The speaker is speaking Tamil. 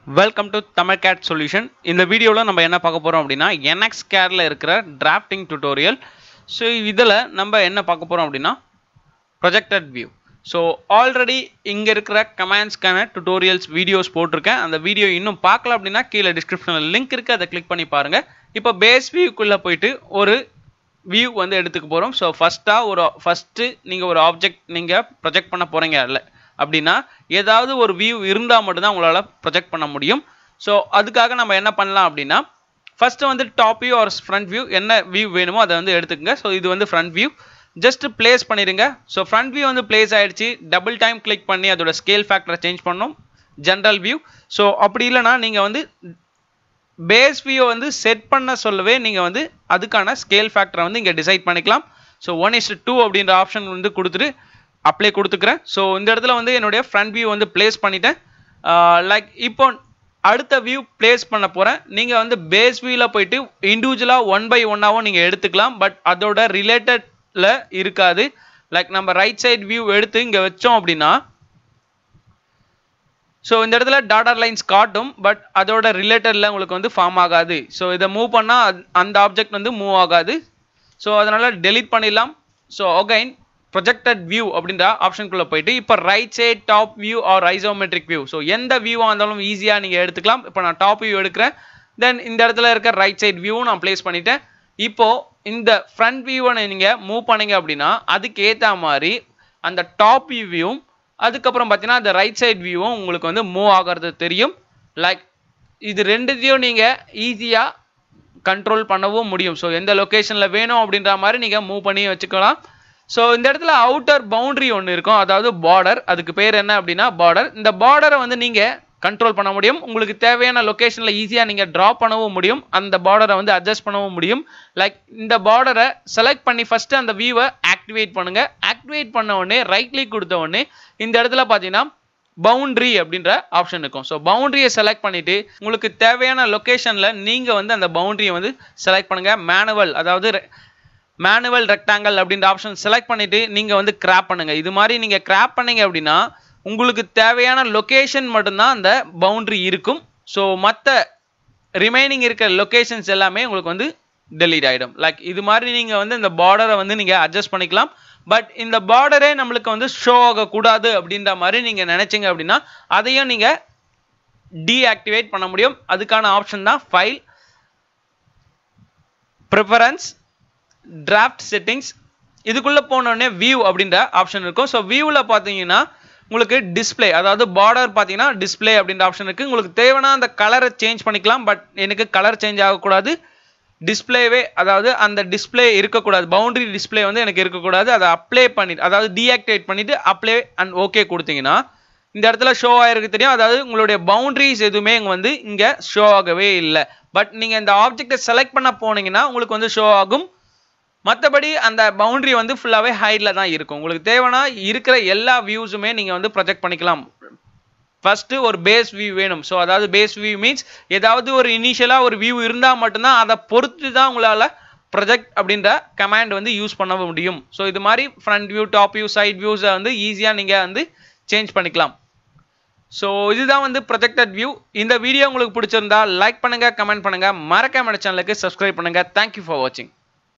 welcome to Tamil GATE solution இந்த வீடியோவில் நம்ம என்ன பார்க்க போகிறோம் அப்படின்னா என்எக்ஸ் கேரில் இருக்கிற டிராஃப்டிங் டுட்டோரியல் ஸோ இதில் நம்ம என்ன பார்க்க போகிறோம் அப்படின்னா ப்ரொஜெக்டட் வியூ ஸோ ஆல்ரெடி இங்கே இருக்கிற கமெண்ட்ஸ்க்கான டுட்டோரியல்ஸ் வீடியோஸ் போட்டிருக்கேன் அந்த வீடியோ இன்னும் பார்க்கல அப்படின்னா கீழே டிஸ்கிரிப்ஷனில் லிங்க் இருக்குது அதை கிளிக் பண்ணி பாருங்கள் இப்போ பேஸ் வியூக்குள்ளே போயிட்டு ஒரு வியூ வந்து எடுத்துக்க போகிறோம் ஸோ ஃபஸ்ட்டாக ஒரு ஃபஸ்ட்டு நீங்கள் ஒரு ஆப்ஜெக்ட் நீங்கள் ப்ரொஜெக்ட் பண்ண போகிறீங்க இல்லை அப்படின்னா ஏதாவது ஒரு வியூ இருந்தால் மட்டும்தான் உங்களால் ப்ரொஜெக்ட் பண்ண முடியும் ஸோ அதுக்காக நம்ம என்ன பண்ணலாம் அப்படின்னா ஃபஸ்ட்டு வந்து top view or front view என்ன வியூ வேணுமோ அதை வந்து எடுத்துக்கங்க ஸோ இது வந்து ஃப்ரண்ட் வியூ ஜஸ்ட் பிளேஸ் பண்ணிடுங்க ஸோ ஃப்ரண்ட் வியூ வந்து பிளேஸ் ஆயிடுச்சு டபுள் டைம் கிளிக் பண்ணி அதோட ஸ்கேல் ஃபேக்டரை சேஞ்ச் பண்ணணும் ஜென்ரல் வியூ ஸோ அப்படி இல்லைனா நீங்கள் வந்து பேஸ் வியூ வந்து செட் பண்ண சொல்லவே நீங்கள் வந்து அதுக்கான ஸ்கேல் ஃபேக்டரை வந்து இங்கே டிசைட் பண்ணிக்கலாம் ஸோ ஒன் இஸ் டூ அப்படின்ற ஆப்ஷன் வந்து கொடுத்துட்டு அப்ளை கொடுத்துக்கிறேன் ஸோ இந்த இடத்துல வந்து என்னுடைய ஃப்ரண்ட் வியூ வந்து பிளேஸ் பண்ணிட்டேன் லைக் இப்போ அடுத்த வியூ பிளேஸ் பண்ண போகிறேன் நீங்கள் வந்து பேஸ் வியூவில் போயிட்டு இண்டிவிஜுவலாக ஒன் பை ஒன்னாகவும் நீங்கள் எடுத்துக்கலாம் பட் அதோட ரிலேட்டடில் இருக்காது லைக் நம்ம ரைட் சைட் வியூ எடுத்து இங்கே வச்சோம் அப்படின்னா ஸோ இந்த இடத்துல டாட்டர் லைன்ஸ் காட்டும் பட் அதோட ரிலேட்டடில் உங்களுக்கு வந்து ஃபார்ம் ஆகாது ஸோ இதை மூவ் பண்ணால் அந்த ஆப்ஜெக்ட் வந்து மூவ் ஆகாது ஸோ அதனால் டெலீட் பண்ணிடலாம் ஸோ அகைன் ப்ரொஜெக்டட் வியூ அப்படின்ற ஆப்ஷனுக்குள்ளே போயிட்டு இப்போ right side top view or isometric view so எந்த வியூவாக இருந்தாலும் ஈஸியாக நீங்கள் எடுத்துக்கலாம் இப்போ நான் டாப் வியூ எடுக்கிறேன் தென் இந்த இடத்துல இருக்க ரைட் சைட் வியூவும் நான் ப்ளேஸ் பண்ணிட்டேன் இப்போது இந்த ஃப்ரண்ட் வியூவை நீங்கள் மூவ் பண்ணீங்க அப்படின்னா அதுக்கு ஏற்ற மாதிரி அந்த டாப் வியூவும் அதுக்கப்புறம் பார்த்தீங்கன்னா அந்த ரைட் சைட் வியூவும் உங்களுக்கு வந்து மூவ் ஆகிறது தெரியும் லைக் இது ரெண்டுத்தையும் நீங்கள் ஈஸியாக கண்ட்ரோல் பண்ணவும் முடியும் ஸோ எந்த லொக்கேஷனில் வேணும் அப்படின்ற மாதிரி நீங்கள் மூவ் பண்ணி வச்சுக்கலாம் ஸோ இந்த இடத்துல அவுட்டர் பவுண்ட்ரி ஒன்று இருக்கும் அதாவது பார்டர் அதுக்கு பேர் என்ன அப்படின்னா பார்டர் இந்த பார்டரை வந்து நீங்கள் கண்ட்ரோல் பண்ண முடியும் உங்களுக்கு தேவையான லொக்கேஷனில் ஈஸியாக நீங்கள் ட்ரா பண்ணவும் முடியும் அந்த பார்டரை வந்து அட்ஜஸ்ட் பண்ணவும் முடியும் லைக் இந்த பார்டரை செலக்ட் பண்ணி ஃபஸ்ட்டு அந்த வியூவை ஆக்டிவேட் பண்ணுங்கள் ஆக்டிவேட் பண்ண உடனே ரைட் கிளிக் கொடுத்த உடனே இந்த இடத்துல பார்த்தீங்கன்னா பவுண்ட்ரி அப்படின்ற ஆப்ஷன் இருக்கும் ஸோ பவுண்ட்ரியை செலக்ட் பண்ணிவிட்டு உங்களுக்கு தேவையான லொக்கேஷனில் நீங்கள் வந்து அந்த பவுண்ட்ரியை வந்து செலக்ட் பண்ணுங்கள் மேனுவல் அதாவது மேனுவல் ரெக்டாங்கல் அப்படின்ற ஆப்ஷன் செலக்ட் பண்ணிவிட்டு நீங்கள் வந்து கிராப் பண்ணுங்கள் இது மாதிரி நீங்கள் கிராப் பண்ணீங்க அப்படின்னா உங்களுக்கு தேவையான லொக்கேஷன் மட்டும்தான் அந்த பவுண்ட்ரி இருக்கும் ஸோ மற்ற ரிமைனிங் இருக்கிற லொக்கேஷன்ஸ் எல்லாமே உங்களுக்கு வந்து டெலீட் ஆகிடும் லைக் இது மாதிரி நீங்கள் வந்து இந்த பார்டரை வந்து நீங்கள் அட்ஜஸ்ட் பண்ணிக்கலாம் பட் இந்த பார்டரே நம்மளுக்கு வந்து ஷோ ஆகக்கூடாது அப்படின்ற மாதிரி நீங்கள் நினச்சிங்க அப்படின்னா அதையும் நீங்கள் டீஆக்டிவேட் பண்ண முடியும் அதுக்கான ஆப்ஷன் தான் ஃபைல் ப்ரிஃபரன்ஸ் டிராஃப்ட் செட்டிங்ஸ் இதுக்குள்ளே போனோடனே வியூ அப்படின்ற ஆப்ஷன் இருக்கும் ஸோ வியூவில் பார்த்தீங்கன்னா உங்களுக்கு டிஸ்பிளே அதாவது பார்டர் பார்த்தீங்கன்னா டிஸ்பிளே அப்படின்ற ஆப்ஷன் இருக்குது உங்களுக்கு தேவைன்னா அந்த கலரை சேஞ்ச் பண்ணிக்கலாம் பட் எனக்கு கலர் சேஞ்ச் ஆகக்கூடாது டிஸ்பிளேவே அதாவது அந்த டிஸ்பிளே இருக்கக்கூடாது பவுண்டரி டிஸ்பிளே வந்து எனக்கு இருக்கக்கூடாது அதை அப்ளை பண்ணிட்டு அதாவது டீஆக்டிவேட் பண்ணிவிட்டு அப்ளை அண்ட் ஓகே கொடுத்தீங்கன்னா இந்த இடத்துல ஷோ ஆகிருக்கு தெரியும் அதாவது உங்களுடைய பவுண்டரிஸ் எதுவுமே இங்கே வந்து இங்கே ஷோ ஆகவே இல்லை பட் நீங்கள் இந்த ஆப்ஜெக்டை செலக்ட் பண்ண போனீங்கன்னா உங்களுக்கு வந்து ஷோ ஆகும் மற்றபடி அந்த பவுண்டரி வந்து ஃபுல்லாகவே ஹைட்டில் தான் இருக்கும் உங்களுக்கு தேவைன்னா இருக்கிற எல்லா வியூஸுமே நீங்கள் வந்து ப்ரொஜெக்ட் பண்ணிக்கலாம் ஃபஸ்ட்டு ஒரு பேஸ் வியூ வேணும் ஸோ அதாவது பேஸ் வியூ மீன்ஸ் ஏதாவது ஒரு இனிஷியலாக ஒரு வியூ இருந்தால் மட்டும்தான் அதை பொறுத்து தான் உங்களால் ப்ரொஜெக்ட் அப்படின்ற கமாண்ட் வந்து யூஸ் பண்ண முடியும் ஸோ இது மாதிரி front view top view side வியூஸை வந்து ஈஸியாக நீங்கள் வந்து சேஞ்ச் பண்ணிக்கலாம் ஸோ இதுதான் வந்து ப்ரொஜெக்டட் வியூ இந்த வீடியோ உங்களுக்கு பிடிச்சிருந்தா லைக் பண்ணுங்கள் கமெண்ட் பண்ணுங்கள் மறக்காம சேனலுக்கு சப்ஸ்கிரைப் பண்ணுங்கள் தேங்க்யூ ஃபார் வாட்சிங்